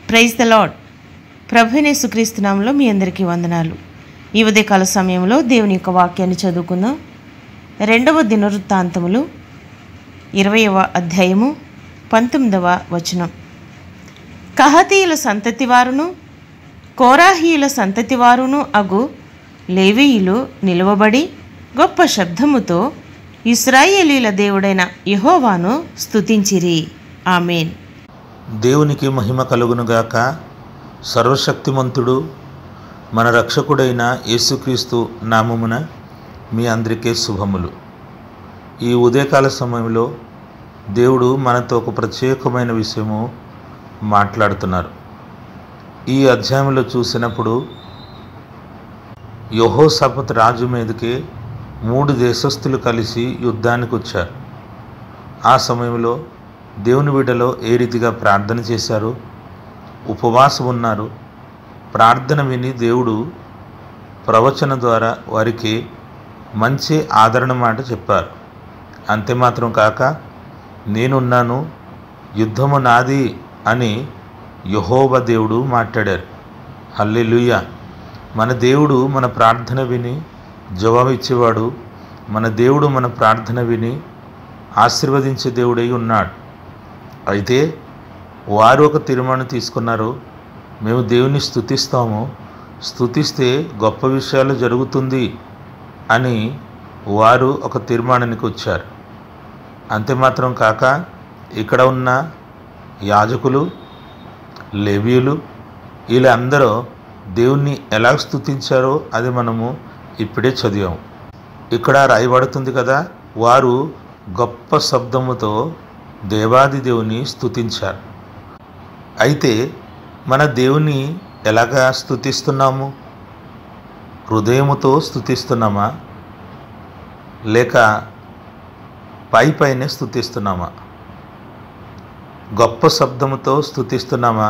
praise the lord ప్రభునే సుక్రీస్తునామంలో మీ అందరికీ వందనాలు ఈ ఉదయకాల సమయంలో దేవుని యొక్క వాక్యాన్ని చదువుకుందాం రెండవ దినవృత్తాంతములు ఇరవయవ అధ్యాయము పంతొమ్మిదవ వచనం కహతీయుల సంతతి వారును కోరాహీయుల సంతతి వారును అగు లేవీయులు నిలువబడి గొప్ప శబ్దముతో ఇస్రాయేలీల దేవుడైన యెహోవాను స్తుతించిరి ఆమెన్ దేవునికి మహిమ కలుగునుగాక సర్వశక్తిమంతుడు మన రక్షకుడైన యేసుక్రీస్తు నామమున మీ అందరికీ శుభములు ఈ ఉదయకాల సమయంలో దేవుడు మనతో ఒక ప్రత్యేకమైన విషయము మాట్లాడుతున్నారు ఈ అధ్యాయంలో చూసినప్పుడు యహోసపత్ రాజు మీదకి మూడు దేశస్థులు కలిసి యుద్ధానికి వచ్చారు ఆ సమయంలో దేవుని బిడ్డలో ఏ రీతిగా ప్రార్థన చేశారు ఉపవాసం ఉన్నారు ప్రార్థన విని దేవుడు ప్రవచన ద్వారా వారికి మంచి ఆదరణ మాట చెప్పారు అంతే మాత్రం కాక నేనున్నాను యుద్ధము నాది అని యహోవ దేవుడు మాట్లాడారు హల్లెలూయ మన దేవుడు మన ప్రార్థన విని జవాబు ఇచ్చేవాడు మన దేవుడు మన ప్రార్థన విని ఆశీర్వదించే దేవుడై ఉన్నాడు అయితే వారు ఒక తీర్మానం తీసుకున్నారు మేము దేవుని స్తుతిస్తాము స్తుతిస్తే గొప్ప విషయాలు జరుగుతుంది అని వారు ఒక తీర్మానానికి వచ్చారు అంతే మాత్రం కాక ఇక్కడ ఉన్న యాజకులు లేవీయులు వీళ్ళందరూ దేవుణ్ణి ఎలా స్తుతించారో అది మనము ఇప్పుడే చదివాము ఇక్కడ రాయబడుతుంది కదా వారు గొప్ప శబ్దముతో దేవాది దేవుని స్తుతించారు అయితే మన దేవుని ఎలాగా స్తుతిస్తున్నాము హృదయముతో స్తుతిస్తున్నామా లేక పై పైనే స్తుతిస్తున్నామా గొప్ప శబ్దముతో స్తుతిస్తున్నామా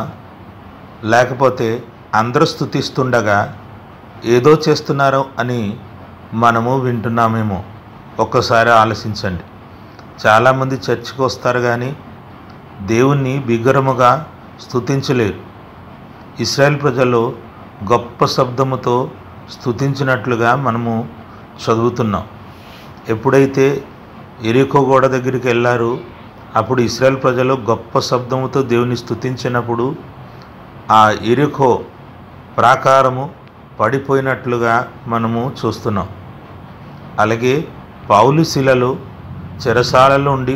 లేకపోతే అందరూ స్తుతిస్తుండగా ఏదో చేస్తున్నారో అని మనము వింటున్నామేమో ఒక్కసారి ఆలోచించండి చాలామంది చర్చికి వస్తారు కానీ దేవుణ్ణి బిగ్గరముగా స్తుతించలేరు ఇస్రాయేల్ ప్రజలు గొప్ప శబ్దముతో స్తుతించినట్లుగా మనము చదువుతున్నాం ఎప్పుడైతే ఎరికో గోడ దగ్గరికి వెళ్ళారు అప్పుడు ఇస్రాయేల్ ప్రజలు గొప్ప శబ్దముతో దేవుని స్తుతించినప్పుడు ఆ ఎరికో ప్రాకారము పడిపోయినట్లుగా మనము చూస్తున్నాం అలాగే పౌలు శిలలు చెరసాలలో ఉండి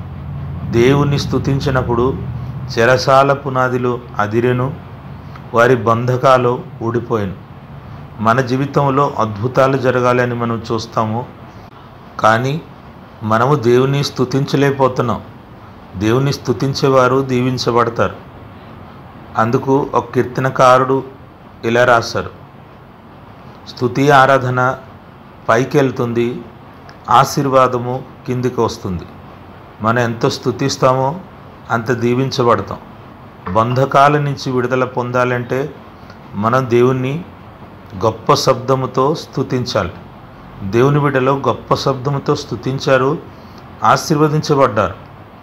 దేవుని స్తుతించినప్పుడు చెరసాల పునాదిలు అదిరెను వారి బంధకాలు ఊడిపోయాను మన జీవితంలో అద్భుతాలు జరగాలని మనం చూస్తాము కానీ మనము దేవుని స్తుతించలేకపోతున్నాం దేవుని స్తుతించేవారు దీవించబడతారు అందుకు ఒక కీర్తనకారుడు ఇలా రాశారు స్తుతి ఆరాధన పైకి వెళ్తుంది ఆశీర్వాదము కిందికి వస్తుంది మనం ఎంత స్తుతిస్తామో అంత దీవించబడతాం బంధకాల నుంచి విడుదల పొందాలంటే మనం దేవుణ్ణి గొప్ప శబ్దముతో స్తుతించాలి దేవుని బిడ్డలో గొప్ప శబ్దముతో స్తుతించారు ఆశీర్వదించబడ్డారు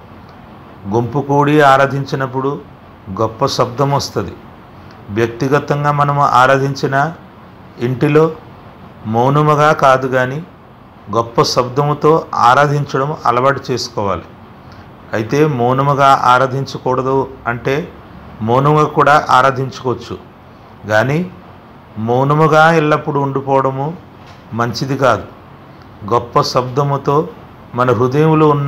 గుంపు కూడి ఆరాధించినప్పుడు గొప్ప శబ్దం వస్తుంది వ్యక్తిగతంగా మనము ఆరాధించిన ఇంటిలో మౌనముగా కాదు కానీ గొప్ప శబ్దముతో ఆరాధించడం అలవాటు చేసుకోవాలి అయితే మౌనముగా ఆరాధించకూడదు అంటే మౌనముగా కూడా ఆరాధించుకోవచ్చు కానీ మౌనముగా ఎల్లప్పుడూ ఉండిపోవడము మంచిది కాదు గొప్ప శబ్దముతో మన హృదయంలో ఉన్న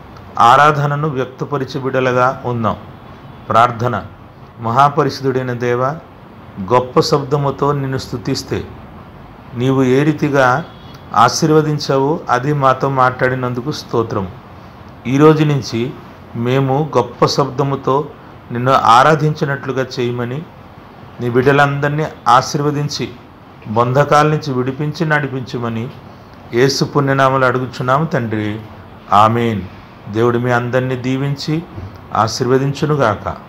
ఆరాధనను వ్యక్తపరిచి బిడలుగా ఉందాం ప్రార్థన మహాపరిశుద్ధుడైన దేవ గొప్ప శబ్దముతో నిన్ను స్తుతిస్తే నీవు ఏ రీతిగా ఆశీర్వదించావో అది మాతో మాట్లాడినందుకు స్తోత్రం ఈరోజు నుంచి మేము గొప్ప శబ్దముతో నిన్ను ఆరాధించినట్లుగా చేయమని నీ బిడ్డలందరినీ ఆశీర్వదించి బంధకాల నుంచి విడిపించి నడిపించమని యేసు పుణ్యనామలు అడుగుచున్నాము తండ్రి ఆమెన్ దేవుడు మీ అందరినీ దీవించి ఆశీర్వదించునుగాక